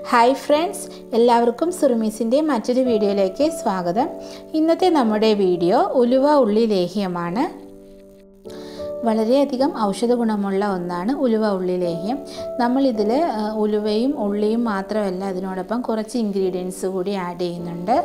hi friends എല്ലാവർക്കും സുറുമീസിൻ്റെ മറ്റൊരു വീഡിയോയിലേക്ക് സ്വാഗതം ഇന്നത്തെ നമ്മുടെ വീഡിയോ ഉലുവ ഉള്ളി ലേഹ്യമാണ് വളരെയധികം ഔഷധ ഗുണമുള്ള ഒന്നാണ് ഉലുവ ഉള്ളി ലേഹ്യം നമ്മളിതിൽ ഉലുവയും ഉള്ളിയും മാത്രമല്ല അതിനോടൊപ്പം കുറച്ച് ഇൻഗ്രീഡിയൻസ് കൂടി ആഡ് ചെയ്യുന്നുണ്ട്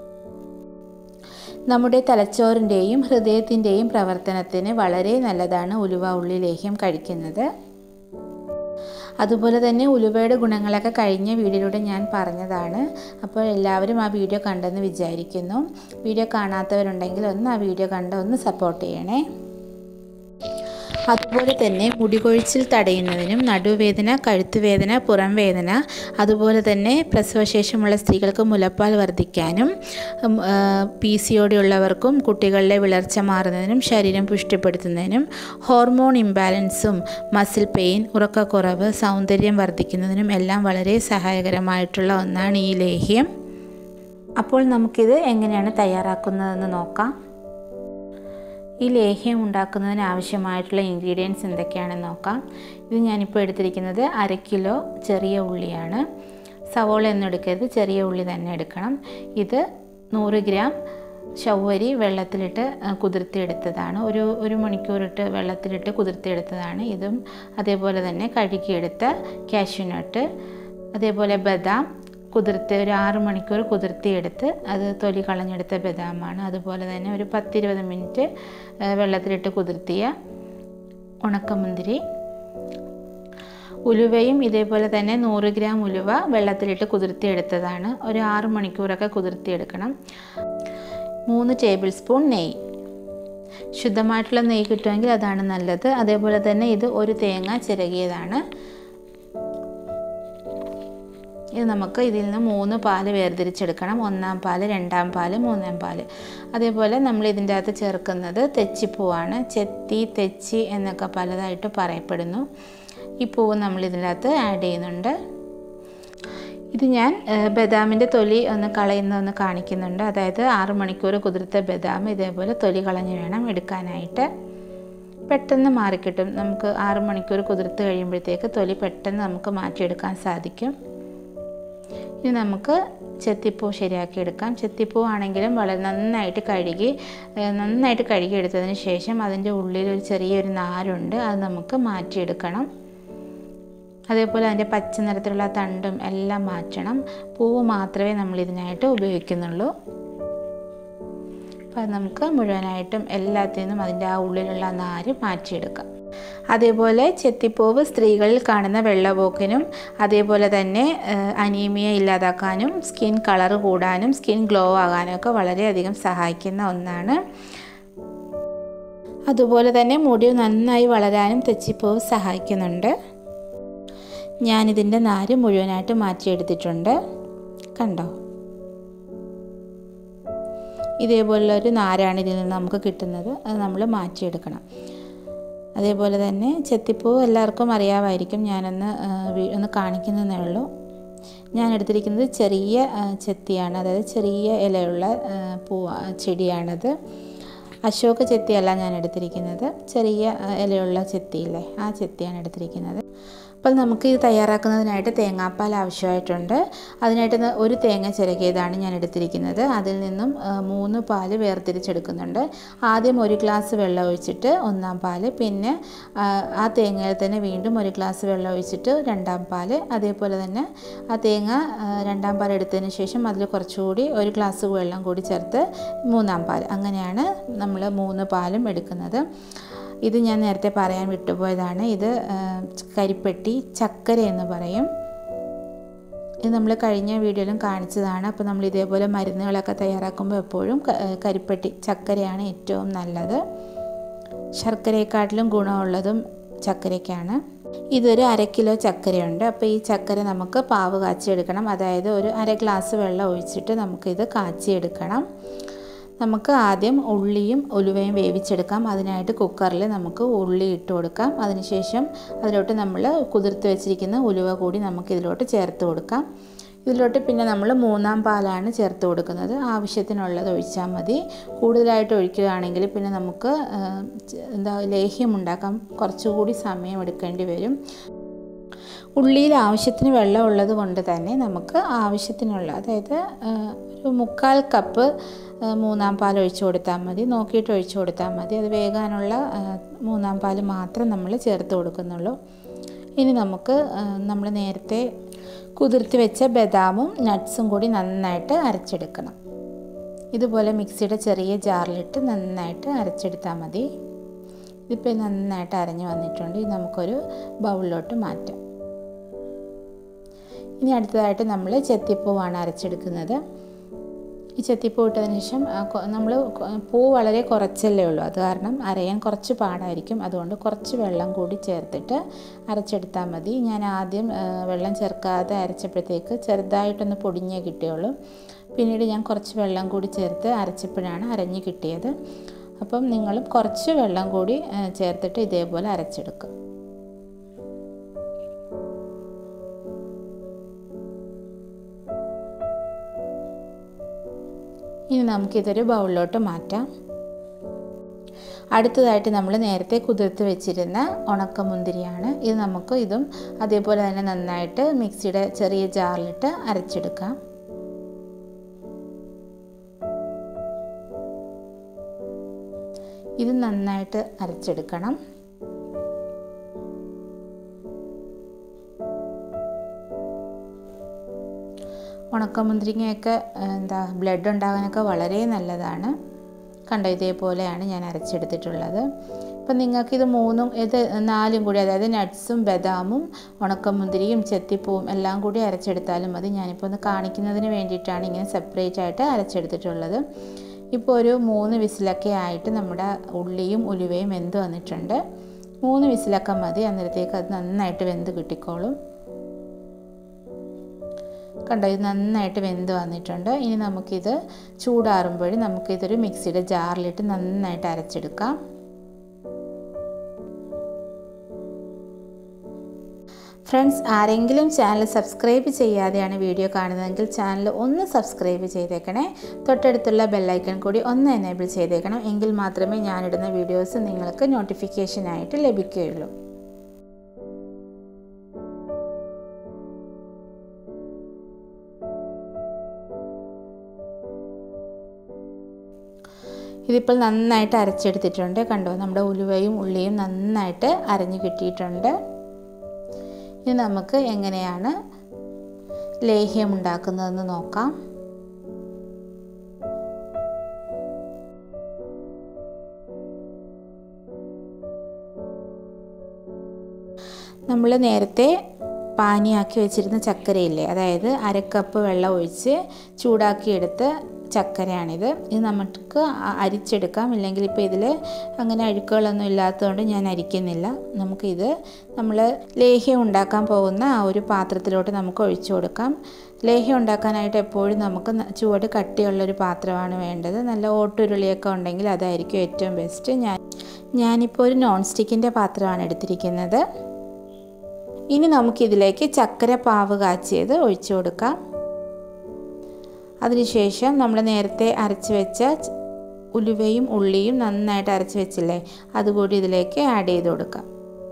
നമ്മുടെ തലച്ചോറിൻ്റെയും ഹൃദയത്തിൻ്റെയും പ്രവർത്തനത്തിന് വളരെ നല്ലതാണ് ഉലുവ ഉള്ളി ലേഹ്യം കഴിക്കുന്നത് അതുപോലെ തന്നെ ഉലുവയുടെ ഗുണങ്ങളൊക്കെ കഴിഞ്ഞ വീഡിയോയിലൂടെ ഞാൻ പറഞ്ഞതാണ് അപ്പോൾ എല്ലാവരും ആ വീഡിയോ കണ്ടെന്ന് വിചാരിക്കുന്നു വീഡിയോ കാണാത്തവരുണ്ടെങ്കിൽ ഒന്ന് ആ വീഡിയോ കണ്ട് ഒന്ന് സപ്പോർട്ട് ചെയ്യണേ അതുപോലെ തന്നെ മുടികൊഴിച്ചിൽ തടയുന്നതിനും നടുവേദന കഴുത്തുവേദന പുറം വേദന അതുപോലെ തന്നെ പ്രസവശേഷമുള്ള സ്ത്രീകൾക്ക് മുലപ്പാൽ വർദ്ധിക്കാനും പി സി ഒ ഡി ഉള്ളവർക്കും കുട്ടികളിലെ വിളർച്ച മാറുന്നതിനും ശരീരം പുഷ്ടിപ്പെടുത്തുന്നതിനും ഹോർമോൺ ഇംബാലൻസും മസിൽ പെയിൻ ഉറക്കക്കുറവ് സൗന്ദര്യം വർദ്ധിക്കുന്നതിനും എല്ലാം വളരെ സഹായകരമായിട്ടുള്ള ഒന്നാണ് ഈ ലേഹ്യം അപ്പോൾ നമുക്കിത് എങ്ങനെയാണ് തയ്യാറാക്കുന്നതെന്ന് നോക്കാം ഈ ലേഹ്യം ഉണ്ടാക്കുന്നതിന് ആവശ്യമായിട്ടുള്ള ഇൻഗ്രീഡിയൻസ് എന്തൊക്കെയാണെന്ന് നോക്കാം ഇത് ഞാനിപ്പോൾ എടുത്തിരിക്കുന്നത് അര കിലോ ചെറിയ ഉള്ളിയാണ് സവോള ഒന്നും എടുക്കരുത് ചെറിയ ഉള്ളി തന്നെ എടുക്കണം ഇത് നൂറ് ഗ്രാം ചവ്വരി വെള്ളത്തിലിട്ട് കുതിർത്തിയെടുത്തതാണ് ഒരു ഒരു മണിക്കൂറിട്ട് വെള്ളത്തിലിട്ട് കുതിർത്തിയെടുത്തതാണ് ഇതും അതേപോലെ തന്നെ കഴുകിയെടുത്ത കാഷ്യൂനട്ട് അതേപോലെ ബദാം കുതിർത്ത് ഒരു ആറ് മണിക്കൂർ കുതിർത്തിയെടുത്ത് അത് തൊലി കളഞ്ഞെടുത്ത ബദാമാണ് അതുപോലെ തന്നെ ഒരു പത്തിരുപത് മിനിറ്റ് വെള്ളത്തിലിട്ട് കുതിർത്തിയ ഉണക്കമുന്തിരി ഉലുവയും ഇതേപോലെ തന്നെ നൂറ് ഗ്രാം ഉലുവ വെള്ളത്തിലിട്ട് കുതിർത്തിയെടുത്തതാണ് ഒരു ആറ് മണിക്കൂറൊക്കെ കുതിർത്തിയെടുക്കണം മൂന്ന് ടേബിൾ സ്പൂൺ നെയ്യ് ശുദ്ധമായിട്ടുള്ള നെയ്യ് കിട്ടുമെങ്കിൽ അതാണ് നല്ലത് അതേപോലെ തന്നെ ഇത് ഒരു തേങ്ങ ചിരകിയതാണ് ഇത് നമുക്ക് ഇതിൽ നിന്ന് മൂന്ന് പാല് വേർതിരിച്ചെടുക്കണം ഒന്നാം പാല് രണ്ടാം പാല് മൂന്നാം പാല് അതേപോലെ നമ്മൾ ഇതിൻ്റെ അകത്ത് ചേർക്കുന്നത് തെച്ചിപ്പൂവാണ് ചെത്തി തെച്ചി എന്നൊക്കെ പലതായിട്ട് പറയപ്പെടുന്നു ഈ പൂവ് നമ്മൾ ഇതിനകത്ത് ആഡ് ചെയ്യുന്നുണ്ട് ഇത് ഞാൻ ബദാമിൻ്റെ തൊലി ഒന്ന് കളയുന്നതൊന്ന് കാണിക്കുന്നുണ്ട് അതായത് ആറ് മണിക്കൂർ കുതിർത്ത ബദാം ഇതേപോലെ തൊലി കളഞ്ഞ് വേണം എടുക്കാനായിട്ട് പെട്ടെന്ന് മാറിക്കിട്ടും നമുക്ക് ആറ് മണിക്കൂർ കുതിർത്ത് കഴിയുമ്പോഴത്തേക്ക് തൊലി പെട്ടെന്ന് നമുക്ക് മാറ്റിയെടുക്കാൻ സാധിക്കും ഇനി നമുക്ക് ചെത്തിപ്പൂ ശരിയാക്കി എടുക്കാം ചെത്തിപ്പൂ ആണെങ്കിലും വളരെ നന്നായിട്ട് കഴുകി നന്നായിട്ട് കഴുകി എടുത്തതിന് ശേഷം അതിൻ്റെ ഉള്ളിൽ ഒരു ചെറിയൊരു നാരുണ്ട് അത് നമുക്ക് മാറ്റിയെടുക്കണം അതേപോലെ അതിൻ്റെ പച്ച നിറത്തിലുള്ള തണ്ടും എല്ലാം മാറ്റണം പൂവ് മാത്രമേ നമ്മൾ ഇതിനായിട്ട് ഉപയോഗിക്കുന്നുള്ളൂ അപ്പോൾ നമുക്ക് മുഴുവനായിട്ടും എല്ലാത്തിൽ നിന്നും അതിൻ്റെ ആ ഉള്ളിലുള്ള നാര് മാറ്റിയെടുക്കാം അതേപോലെ ചെത്തിപ്പൂവ് സ്ത്രീകളിൽ കാണുന്ന വെള്ളപോക്കിനും അതേപോലെ തന്നെ അനീമിയ ഇല്ലാതാക്കാനും സ്കിൻ കളർ കൂടാനും സ്കിൻ ഗ്ലോ ആകാനും ഒക്കെ വളരെയധികം സഹായിക്കുന്ന ഒന്നാണ് അതുപോലെ തന്നെ മുടി നന്നായി വളരാനും തെച്ചിപ്പൂവ് സഹായിക്കുന്നുണ്ട് ഞാനിതിൻ്റെ നാര് മുഴുവനായിട്ട് മാറ്റിയെടുത്തിട്ടുണ്ട് കണ്ടോ ഇതേപോലുള്ളൊരു നാരാണ് ഇതിൽ നിന്ന് നമുക്ക് കിട്ടുന്നത് അത് നമ്മൾ മാറ്റിയെടുക്കണം അതേപോലെ തന്നെ ചെത്തിപ്പൂ എല്ലാവർക്കും അറിയാമായിരിക്കും ഞാനൊന്ന് ഒന്ന് കാണിക്കുന്നതേ ഉള്ളൂ ഞാൻ എടുത്തിരിക്കുന്നത് ചെറിയ ചെത്തിയാണ് അതായത് ചെറിയ ഇലയുള്ള പൂ ചെടിയാണത് അശോക ചെത്തിയല്ല ഞാൻ എടുത്തിരിക്കുന്നത് ചെറിയ ഇലയുള്ള ചെത്തിയില്ലേ ആ ചെത്തിയാണ് എടുത്തിരിക്കുന്നത് അപ്പോൾ നമുക്ക് ഇത് തയ്യാറാക്കുന്നതിനായിട്ട് തേങ്ങാപ്പാൽ ആവശ്യമായിട്ടുണ്ട് അതിനായിട്ട് ഒരു തേങ്ങ ചിരകിയതാണ് ഞാൻ എടുത്തിരിക്കുന്നത് അതിൽ നിന്നും മൂന്ന് പാല് വേർതിരിച്ചെടുക്കുന്നുണ്ട് ആദ്യം ഒരു ഗ്ലാസ് വെള്ളം ഒഴിച്ചിട്ട് ഒന്നാം പാല് പിന്നെ ആ തേങ്ങയിൽ തന്നെ വീണ്ടും ഒരു ഗ്ലാസ് വെള്ളം ഒഴിച്ചിട്ട് രണ്ടാം പാല് അതേപോലെ തന്നെ ആ തേങ്ങ രണ്ടാം പാൽ എടുത്തതിന് ശേഷം അതിൽ കുറച്ചുകൂടി ഒരു ഗ്ലാസ് വെള്ളം കൂടി ചേർത്ത് മൂന്നാം പാൽ അങ്ങനെയാണ് നമ്മൾ മൂന്ന് പാലും എടുക്കുന്നത് ഇത് ഞാൻ നേരത്തെ പറയാൻ വിട്ടുപോയതാണ് ഇത് കരിപ്പെട്ടി ചക്കര എന്ന് പറയും ഇത് നമ്മൾ കഴിഞ്ഞ വീഡിയോയിലും കാണിച്ചതാണ് അപ്പോൾ നമ്മൾ ഇതേപോലെ മരുന്നുകളൊക്കെ തയ്യാറാക്കുമ്പോൾ എപ്പോഴും കരിപ്പെട്ടി ചക്കരയാണ് ഏറ്റവും നല്ലത് ശർക്കരയെക്കാട്ടിലും ഗുണമുള്ളതും ചക്കരയ്ക്കാണ് ഇതൊരു അര കിലോ ചക്കരയുണ്ട് അപ്പോൾ ഈ ചക്കര നമുക്ക് പാവ് കാച്ചിയെടുക്കണം അതായത് ഒരു അര ഗ്ലാസ് വെള്ളം ഒഴിച്ചിട്ട് നമുക്കിത് കാച്ചിയെടുക്കണം നമുക്ക് ആദ്യം ഉള്ളിയും ഉലുവയും വേവിച്ചെടുക്കാം അതിനായിട്ട് കുക്കറിൽ നമുക്ക് ഉള്ളി ഇട്ട് കൊടുക്കാം അതിനുശേഷം അതിലോട്ട് നമ്മൾ കുതിർത്ത് വെച്ചിരിക്കുന്ന ഉലുവ കൂടി നമുക്ക് ഇതിലോട്ട് ചേർത്ത് കൊടുക്കാം ഇതിലോട്ട് പിന്നെ നമ്മൾ മൂന്നാം പാലാണ് ചേർത്ത് കൊടുക്കുന്നത് ആവശ്യത്തിനുള്ളത് ഒഴിച്ചാൽ മതി കൂടുതലായിട്ട് ഒഴിക്കുകയാണെങ്കിൽ പിന്നെ നമുക്ക് എന്താ ലേഹ്യം ഉണ്ടാക്കാൻ കുറച്ചുകൂടി സമയം എടുക്കേണ്ടി വരും ഉള്ളിയിൽ ആവശ്യത്തിന് വെള്ളം ഉള്ളത് കൊണ്ട് തന്നെ നമുക്ക് ആവശ്യത്തിനുള്ള അതായത് ഒരു മുക്കാൽ കപ്പ് മൂന്നാം പാൽ ഒഴിച്ചു കൊടുത്താൽ മതി നോക്കിയിട്ട് ഒഴിച്ചു കൊടുത്താൽ മതി അത് വേകാനുള്ള മൂന്നാം പാൽ മാത്രം നമ്മൾ ചേർത്ത് കൊടുക്കുന്നുള്ളൂ ഇനി നമുക്ക് നമ്മൾ നേരത്തെ കുതിർത്തി വെച്ച ബദാമും നട്ട്സും കൂടി നന്നായിട്ട് അരച്ചെടുക്കണം ഇതുപോലെ മിക്സിയുടെ ചെറിയ ജാറിലിട്ട് നന്നായിട്ട് അരച്ചെടുത്താൽ മതി ഇതിപ്പോൾ നന്നായിട്ട് അരഞ്ഞു വന്നിട്ടുണ്ട് ഇത് നമുക്കൊരു ബൗളിലോട്ട് മാറ്റാം ഇനി അടുത്തതായിട്ട് നമ്മൾ ചെത്തിപ്പൂവാണ് അരച്ചെടുക്കുന്നത് ഈ ചെത്തിപ്പൂ ഇട്ടതിന് ശേഷം നമ്മൾ പൂ വളരെ കുറച്ചല്ലേ ഉള്ളൂ അത് കാരണം അരയാൻ കുറച്ച് പാടായിരിക്കും അതുകൊണ്ട് കുറച്ച് വെള്ളം കൂടി ചേർത്തിട്ട് അരച്ചെടുത്താൽ മതി ഞാൻ ആദ്യം വെള്ളം ചേർക്കാതെ അരച്ചപ്പോഴത്തേക്ക് ചെറുതായിട്ടൊന്ന് പൊടിഞ്ഞേ കിട്ടിയുള്ളൂ പിന്നീട് ഞാൻ കുറച്ച് വെള്ളം കൂടി ചേർത്ത് അരച്ചപ്പോഴാണ് അരഞ്ഞ് കിട്ടിയത് അപ്പം നിങ്ങളും കുറച്ച് വെള്ളം കൂടി ചേർത്തിട്ട് ഇതേപോലെ അരച്ചെടുക്കും ഇനി നമുക്കിതൊരു ബൗളിലോട്ട് മാറ്റാം അടുത്തതായിട്ട് നമ്മൾ നേരത്തെ കുതിർത്ത് വെച്ചിരുന്ന ഉണക്കമുന്തിരിയാണ് ഇത് നമുക്ക് ഇതും അതേപോലെ തന്നെ നന്നായിട്ട് മിക്സിയുടെ ചെറിയ ജാറിലിട്ട് അരച്ചെടുക്കാം ഇത് നന്നായിട്ട് അരച്ചെടുക്കണം ഉണക്കമുന്തിരിങ്ങയൊക്കെ എന്താ ബ്ലഡ് ഉണ്ടാകാനൊക്കെ വളരെ നല്ലതാണ് കണ്ടോ ഇതേപോലെയാണ് ഞാൻ അരച്ചെടുത്തിട്ടുള്ളത് അപ്പം നിങ്ങൾക്കിത് മൂന്നും ഇത് നാലും കൂടി അതായത് നട്ട്സും ബദാമും ഉണക്കമുന്തിരിയും ചെത്തിപ്പൂവും എല്ലാം കൂടി അരച്ചെടുത്താലും മതി ഞാനിപ്പോൾ ഒന്ന് കാണിക്കുന്നതിന് വേണ്ടിയിട്ടാണ് ഇങ്ങനെ സെപ്പറേറ്റ് ആയിട്ട് അരച്ചെടുത്തിട്ടുള്ളത് ഇപ്പോൾ ഒരു മൂന്ന് വിസിലൊക്കെ ആയിട്ട് നമ്മുടെ ഉള്ളിയും ഉലുവയും വെന്ത് വന്നിട്ടുണ്ട് മൂന്ന് വിസിലൊക്കെ മതി അന്നേരത്തേക്ക് അത് നന്നായിട്ട് വെന്ത് കിട്ടിക്കോളും കണ്ടോ ഇത് നന്നായിട്ട് വെന്ത് വന്നിട്ടുണ്ട് ഇനി നമുക്കിത് ചൂടാറുമ്പോൾ നമുക്കിതൊരു മിക്സിയുടെ ജാറിലിട്ട് നന്നായിട്ട് അരച്ചെടുക്കാം ഫ്രണ്ട്സ് ആരെങ്കിലും ചാനൽ സബ്സ്ക്രൈബ് ചെയ്യാതെയാണ് വീഡിയോ കാണുന്നതെങ്കിൽ ചാനൽ ഒന്ന് സബ്സ്ക്രൈബ് ചെയ്തേക്കണേ തൊട്ടടുത്തുള്ള ബെല്ലൈക്കൺ കൂടി ഒന്ന് എനേബിൾ ചെയ്തേക്കണം എങ്കിൽ മാത്രമേ ഞാനിടുന്ന വീഡിയോസ് നിങ്ങൾക്ക് നോട്ടിഫിക്കേഷനായിട്ട് ലഭിക്കുകയുള്ളൂ ഇതിപ്പോൾ നന്നായിട്ട് അരച്ചെടുത്തിട്ടുണ്ട് കണ്ടോ നമ്മുടെ ഉലുവയും ഉള്ളിയും നന്നായിട്ട് അരഞ്ഞു കിട്ടിയിട്ടുണ്ട് ഇനി നമുക്ക് എങ്ങനെയാണ് ലേഹ്യം ഉണ്ടാക്കുന്നതെന്ന് നോക്കാം നമ്മൾ നേരത്തെ പാനിയാക്കി വെച്ചിരുന്ന ചക്കരയില്ലേ അതായത് അരക്കപ്പ് വെള്ളം ഒഴിച്ച് ചൂടാക്കിയെടുത്ത് ചക്കരയാണിത് ഇത് നമുക്ക് അരിച്ചെടുക്കാം ഇല്ലെങ്കിൽ ഇപ്പോൾ ഇതിൽ അങ്ങനെ അഴുക്കുകളൊന്നും ഇല്ലാത്തതുകൊണ്ട് ഞാൻ അരിക്കുന്നില്ല നമുക്കിത് നമ്മൾ ലേഹ്യം ഉണ്ടാക്കാൻ പോകുന്ന ആ ഒരു പാത്രത്തിലോട്ട് നമുക്ക് ഒഴിച്ചു കൊടുക്കാം ലേഹ്യം ഉണ്ടാക്കാനായിട്ട് എപ്പോഴും നമുക്ക് ചുവട് കട്ടിയുള്ളൊരു പാത്രമാണ് വേണ്ടത് നല്ല ഓട്ടുരുളിയൊക്കെ ഉണ്ടെങ്കിൽ അതായിരിക്കും ഏറ്റവും ബെസ്റ്റ് ഞാൻ ഞാനിപ്പോൾ ഒരു നോൺ സ്റ്റിക്കിൻ്റെ പാത്രമാണ് എടുത്തിരിക്കുന്നത് ഇനി നമുക്കിതിലേക്ക് ചക്കര പാവ് കാച്ചിയത് ഒഴിച്ചു കൊടുക്കാം അതിനുശേഷം നമ്മൾ നേരത്തെ അരച്ച് വെച്ച ഉലുവയും ഉള്ളിയും നന്നായിട്ട് അരച്ച് വെച്ചില്ലേ അതുകൂടി ഇതിലേക്ക് ആഡ് ചെയ്ത് കൊടുക്കാം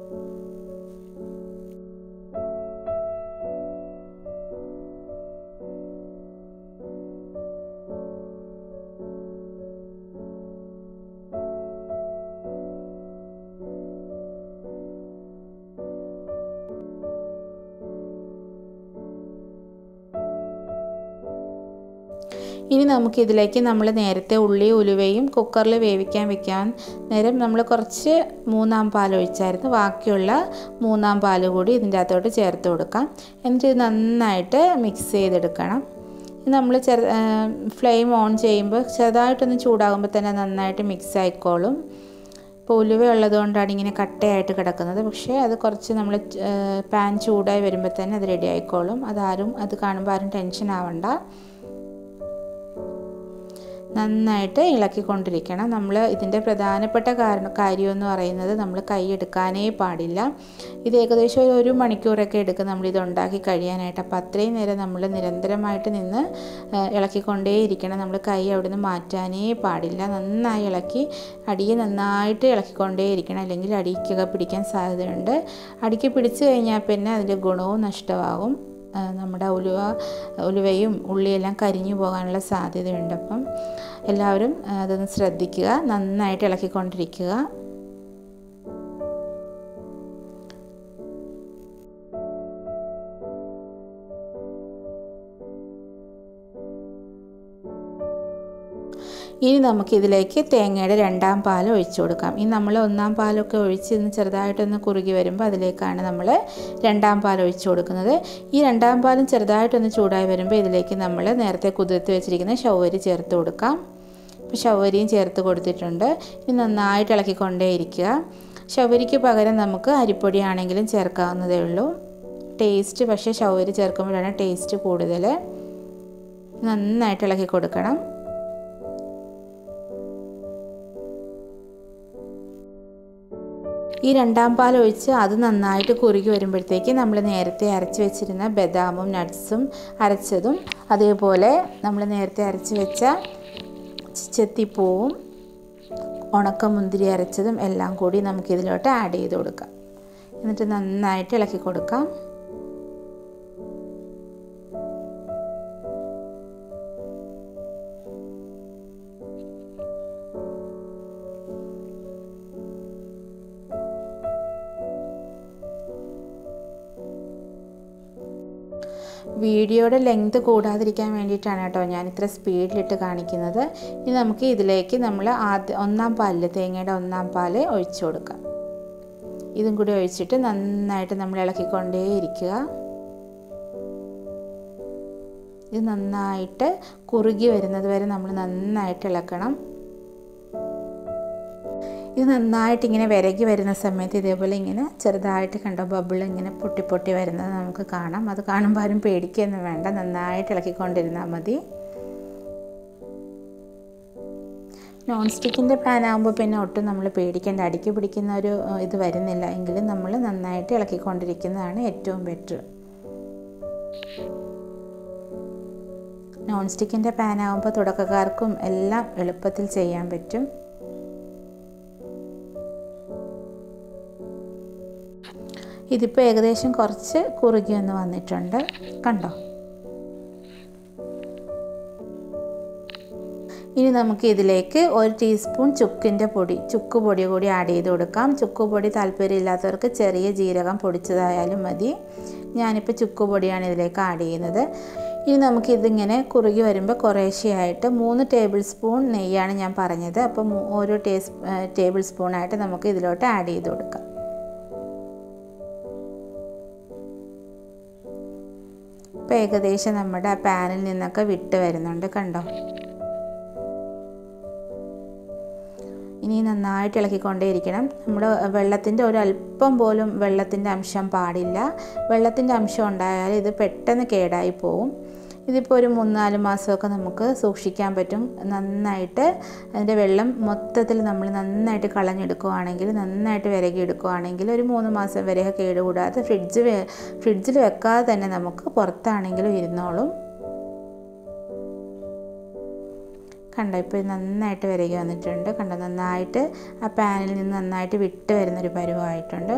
ഇനി നമുക്കിതിലേക്ക് നമ്മൾ നേരത്തെ ഉള്ളി ഉലുവയും കുക്കറിൽ വേവിക്കാൻ വെക്കാൻ നേരം നമ്മൾ കുറച്ച് മൂന്നാം പാൽ ഒഴിച്ചായിരുന്നു ബാക്കിയുള്ള മൂന്നാം പാൽ കൂടി ഇതിൻ്റെ അകത്തോട്ട് ചേർത്ത് കൊടുക്കാം എന്നിട്ട് ഇത് നന്നായിട്ട് മിക്സ് ചെയ്തെടുക്കണം നമ്മൾ ചെറു ഫ്ലെയിം ഓൺ ചെയ്യുമ്പോൾ ചെറുതായിട്ടൊന്ന് ചൂടാകുമ്പോൾ തന്നെ നന്നായിട്ട് മിക്സ് ആയിക്കോളും ഇപ്പോൾ ഉലുവ ഉള്ളതുകൊണ്ടാണ് ഇങ്ങനെ കട്ടയായിട്ട് കിടക്കുന്നത് പക്ഷേ അത് കുറച്ച് നമ്മൾ പാൻ ചൂടായി വരുമ്പോൾ തന്നെ അത് റെഡി ആയിക്കോളും അതാരും അത് കാണുമ്പോൾ ആരും ടെൻഷൻ ആവണ്ട നന്നായിട്ട് ഇളക്കിക്കൊണ്ടിരിക്കണം നമ്മൾ ഇതിൻ്റെ പ്രധാനപ്പെട്ട കാരണം കാര്യമെന്ന് പറയുന്നത് നമ്മൾ കൈ എടുക്കാനേ പാടില്ല ഇത് ഏകദേശം ഒരു ഒരു മണിക്കൂറൊക്കെ എടുക്കും നമ്മളിത് ഉണ്ടാക്കി കഴിയാനായിട്ട് അപ്പോൾ അത്രയും നേരം നമ്മൾ നിരന്തരമായിട്ട് നിന്ന് ഇളക്കിക്കൊണ്ടേയിരിക്കണം നമ്മൾ കൈ അവിടെ നിന്ന് മാറ്റാനേ പാടില്ല നന്നായി ഇളക്കി അടിയെ നന്നായിട്ട് ഇളക്കിക്കൊണ്ടേയിരിക്കണം അല്ലെങ്കിൽ അടിക്കൊക്കെ പിടിക്കാൻ സാധ്യതയുണ്ട് അടിക്ക് പിടിച്ചു കഴിഞ്ഞാൽ പിന്നെ അതിൻ്റെ ഗുണവും നഷ്ടമാകും നമ്മുടെ ഉലുവ ഉലുവയും ഉള്ളിയെല്ലാം കരിഞ്ഞു പോകാനുള്ള സാധ്യതയുണ്ട് അപ്പം എല്ലാവരും അതൊന്ന് ശ്രദ്ധിക്കുക നന്നായിട്ട് ഇളക്കിക്കൊണ്ടിരിക്കുക ഇനി നമുക്കിതിലേക്ക് തേങ്ങയുടെ രണ്ടാം പാൽ ഒഴിച്ചു കൊടുക്കാം ഇനി നമ്മൾ ഒന്നാം പാലൊക്കെ ഒഴിച്ച് ഇന്ന് ചെറുതായിട്ടൊന്ന് കുറുകി വരുമ്പോൾ അതിലേക്കാണ് നമ്മൾ രണ്ടാം പാൽ ഒഴിച്ചു കൊടുക്കുന്നത് ഈ രണ്ടാം പാലും ചെറുതായിട്ടൊന്ന് ചൂടായി വരുമ്പോൾ ഇതിലേക്ക് നമ്മൾ നേരത്തെ കുതിർത്ത് വെച്ചിരിക്കുന്ന ഷവരി ചേർത്ത് കൊടുക്കാം ഇപ്പോൾ ഷവരിയും ചേർത്ത് കൊടുത്തിട്ടുണ്ട് ഇനി നന്നായിട്ട് ഇളക്കിക്കൊണ്ടേയിരിക്കുക ഷവരിക്ക് പകരം നമുക്ക് അരിപ്പൊടി ആണെങ്കിലും ചേർക്കാവുന്നതേ ഉള്ളൂ ടേസ്റ്റ് പക്ഷേ ഷവരി ചേർക്കുമ്പോഴാണ് ടേസ്റ്റ് കൂടുതൽ നന്നായിട്ട് ഇളക്കി കൊടുക്കണം ഈ രണ്ടാം പാൽ ഒഴിച്ച് അത് നന്നായിട്ട് കുറുകി വരുമ്പോഴത്തേക്ക് നമ്മൾ നേരത്തെ അരച്ച് വെച്ചിരുന്ന ബദാമും നട്ട്സും അരച്ചതും അതേപോലെ നമ്മൾ നേരത്തെ അരച്ച് വെച്ച ചെത്തിപ്പൂവും ഉണക്കമുന്തിരി അരച്ചതും എല്ലാം കൂടി നമുക്കിതിലോട്ട് ആഡ് ചെയ്ത് കൊടുക്കാം എന്നിട്ട് നന്നായിട്ട് ഇളക്കി കൊടുക്കാം വീഡിയോയുടെ ലെങ്ത് കൂടാതിരിക്കാൻ വേണ്ടിയിട്ടാണ് കേട്ടോ ഞാൻ ഇത്ര സ്പീഡിലിട്ട് കാണിക്കുന്നത് ഇനി നമുക്ക് ഇതിലേക്ക് നമ്മൾ ആദ്യ ഒന്നാം പാലിൽ തേങ്ങയുടെ ഒന്നാം പാല് ഒഴിച്ചു കൊടുക്കാം ഇതും കൂടി ഒഴിച്ചിട്ട് നന്നായിട്ട് നമ്മൾ ഇളക്കിക്കൊണ്ടേയിരിക്കുക ഇത് നന്നായിട്ട് കുറുകി വരുന്നത് വരെ നമ്മൾ നന്നായിട്ട് ഇളക്കണം ഇത് നന്നായിട്ട് ഇങ്ങനെ വിരകി വരുന്ന സമയത്ത് ഇതേപോലെ ഇങ്ങനെ ചെറുതായിട്ട് കണ്ടോ ബബിൾ ഇങ്ങനെ പൊട്ടി പൊട്ടി വരുന്നത് നമുക്ക് കാണാം അത് കാണുമ്പോൾ ആരും പേടിക്കുകയൊന്നും വേണ്ട നന്നായിട്ട് ഇളക്കിക്കൊണ്ടിരുന്നാൽ മതി നോൺ സ്റ്റിക്കിൻ്റെ പാൻ ആകുമ്പോൾ പിന്നെ ഒട്ടും നമ്മൾ പേടിക്കേണ്ട അടിക്ക് പിടിക്കുന്ന ഒരു ഇത് വരുന്നില്ല എങ്കിലും നമ്മൾ നന്നായിട്ട് ഇളക്കിക്കൊണ്ടിരിക്കുന്നതാണ് ഏറ്റവും ബെറ്റർ നോൺ സ്റ്റിക്കിൻ്റെ പാൻ ആകുമ്പോൾ തുടക്കക്കാർക്കും എല്ലാം എളുപ്പത്തിൽ ചെയ്യാൻ പറ്റും ഇതിപ്പോൾ ഏകദേശം കുറച്ച് കുറുകി ഒന്ന് വന്നിട്ടുണ്ട് കണ്ടോ ഇനി നമുക്ക് ഇതിലേക്ക് ഒരു ടീസ്പൂൺ ചുക്കിൻ്റെ പൊടി ചുക്ക് പൊടി കൂടി ആഡ് ചെയ്ത് കൊടുക്കാം ചുക്ക് പൊടി താല്പര്യമില്ലാത്തവർക്ക് ചെറിയ ജീരകം പൊടിച്ചതായാലും മതി ഞാനിപ്പോൾ ചുക്ക് പൊടിയാണ് ഇതിലേക്ക് ആഡ് ചെയ്യുന്നത് ഇനി നമുക്കിതിങ്ങനെ കുറുകി വരുമ്പോൾ കുറേശ്ശെയായിട്ട് മൂന്ന് ടേബിൾ സ്പൂൺ നെയ്യാണ് ഞാൻ പറഞ്ഞത് അപ്പോൾ ഓരോ ടേസ് ടേബിൾ സ്പൂണായിട്ട് നമുക്ക് ഇതിലോട്ട് ആഡ് ചെയ്ത് കൊടുക്കാം ഇപ്പോൾ ഏകദേശം നമ്മുടെ ആ പാനിൽ നിന്നൊക്കെ വിട്ട് വരുന്നുണ്ട് കണ്ടോ ഇനി നന്നായിട്ട് ഇളക്കിക്കൊണ്ടേയിരിക്കണം നമ്മൾ വെള്ളത്തിൻ്റെ ഒരു അല്പം പോലും വെള്ളത്തിൻ്റെ അംശം പാടില്ല വെള്ളത്തിൻ്റെ അംശം ഉണ്ടായാൽ ഇത് പെട്ടെന്ന് കേടായി പോവും ഇതിപ്പോൾ ഒരു മൂന്നാല് മാസമൊക്കെ നമുക്ക് സൂക്ഷിക്കാൻ പറ്റും നന്നായിട്ട് അതിൻ്റെ വെള്ളം മൊത്തത്തിൽ നമ്മൾ നന്നായിട്ട് കളഞ്ഞെടുക്കുകയാണെങ്കിൽ നന്നായിട്ട് വിരകി എടുക്കുകയാണെങ്കിൽ ഒരു മൂന്ന് മാസം വരെ കേടുകൂടാതെ ഫ്രിഡ്ജ് ഫ്രിഡ്ജിൽ വെക്കാതെ തന്നെ നമുക്ക് പുറത്താണെങ്കിലും ഇരുന്നോളും കണ്ടോ ഇപ്പോൾ നന്നായിട്ട് വിരകി വന്നിട്ടുണ്ട് കണ്ടോ നന്നായിട്ട് ആ പാനിൽ നിന്ന് നന്നായിട്ട് വിട്ട് വരുന്നൊരു പരുവമായിട്ടുണ്ട്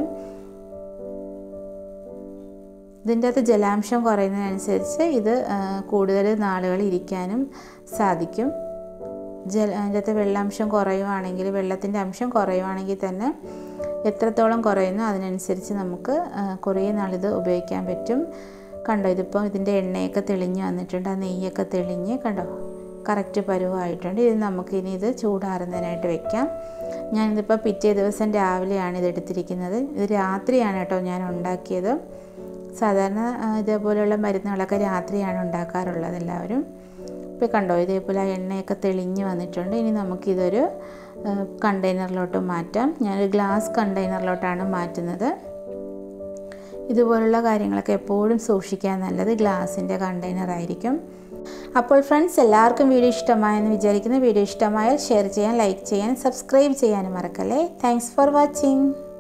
ഇതിൻ്റെ അകത്ത് ജലാംശം കുറയുന്നതിനനുസരിച്ച് ഇത് കൂടുതൽ നാളുകൾ ഇരിക്കാനും സാധിക്കും ജല അതിൻ്റെ അകത്ത് വെള്ളാംശം കുറയുവാണെങ്കിൽ വെള്ളത്തിൻ്റെ അംശം കുറയുവാണെങ്കിൽ തന്നെ എത്രത്തോളം കുറയുന്നു അതിനനുസരിച്ച് നമുക്ക് കുറേ നാളിത് ഉപയോഗിക്കാൻ പറ്റും കണ്ടോ ഇതിപ്പോൾ ഇതിൻ്റെ എണ്ണയൊക്കെ തെളിഞ്ഞ് വന്നിട്ടുണ്ട് ആ നെയ്യൊക്കെ തെളിഞ്ഞ് കണ്ടോ കറക്റ്റ് പരുവമായിട്ടുണ്ട് ഇത് നമുക്കിനി ഇത് ചൂടാറുന്നതിനായിട്ട് വെക്കാം ഞാനിതിപ്പോൾ പിറ്റേ ദിവസം രാവിലെയാണ് ഇത് എടുത്തിരിക്കുന്നത് ഇത് രാത്രിയാണ് കേട്ടോ ഞാൻ ഉണ്ടാക്കിയത് സാധാരണ ഇതേപോലെയുള്ള മരുന്നുകളൊക്കെ രാത്രിയാണ് ഉണ്ടാക്കാറുള്ളത് എല്ലാവരും ഇപ്പോൾ കണ്ടോ ഇതേപോലെ ആ എണ്ണയൊക്കെ തെളിഞ്ഞ് വന്നിട്ടുണ്ട് ഇനി നമുക്കിതൊരു കണ്ടെയ്നറിലോട്ട് മാറ്റാം ഞാനൊരു ഗ്ലാസ് കണ്ടെയ്നറിലോട്ടാണ് മാറ്റുന്നത് ഇതുപോലുള്ള കാര്യങ്ങളൊക്കെ എപ്പോഴും സൂക്ഷിക്കാൻ നല്ലത് ഗ്ലാസിൻ്റെ കണ്ടെയ്നർ ആയിരിക്കും അപ്പോൾ ഫ്രണ്ട്സ് എല്ലാവർക്കും വീഡിയോ ഇഷ്ടമായെന്ന് വിചാരിക്കുന്നു വീഡിയോ ഇഷ്ടമായാൽ ഷെയർ ചെയ്യാൻ ലൈക്ക് ചെയ്യാൻ സബ്സ്ക്രൈബ് ചെയ്യാനും മറക്കല്ലേ താങ്ക്സ് ഫോർ വാച്ചിങ്